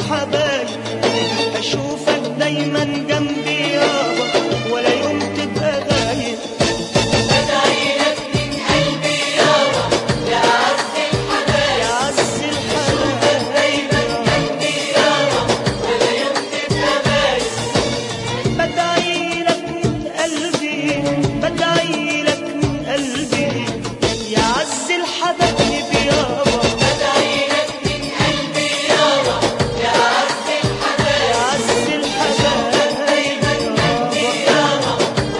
الحبايب اشوفك دايما جنبي يابا ولا يوم تبقى غايب يا عز الحبايب بدعي لك من قلبي بدعي لك من قلبي يا عز الحبايب يابا يا عز الحبايب يابا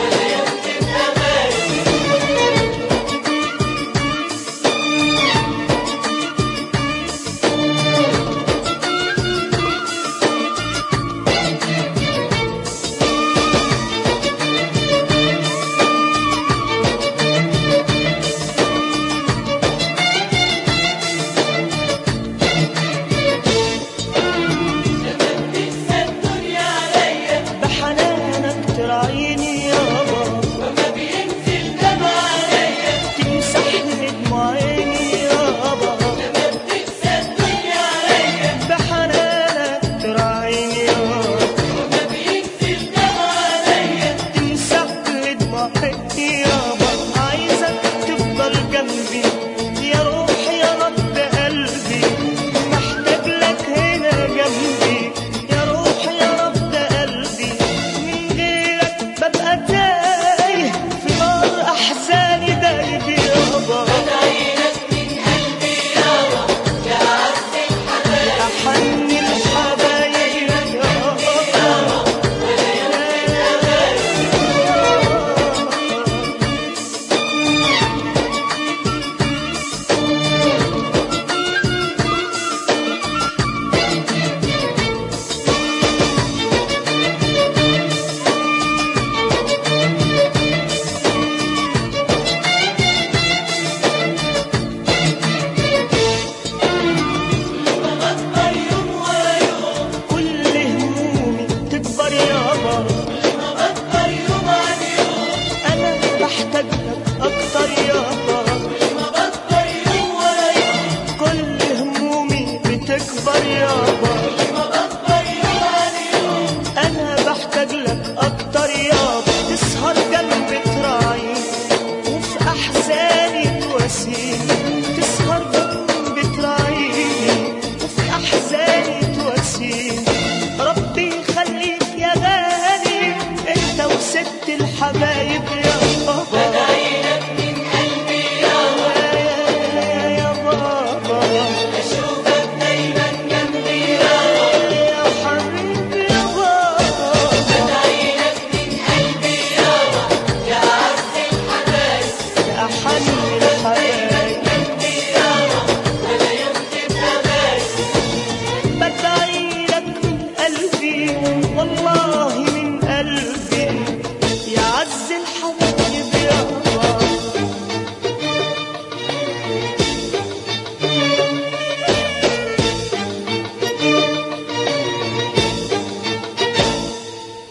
بحنانك تراعيني يابا تمسح لي دموع عيني يابا بحنانك تراعيني يابا تمسح لي دموع عيني يابا عايزك تفضل جنبي يا روحي يا رب قلبي محتاج لك هنا جنبي يا روحي يا رب قلبي من غيرك ببقى تايه في نار احزاني دايب يابا أحن الحبايب يابا كل همومي تكبر يابا انا بحتاج لك اكتر يابا كل همومي بتكبر يابا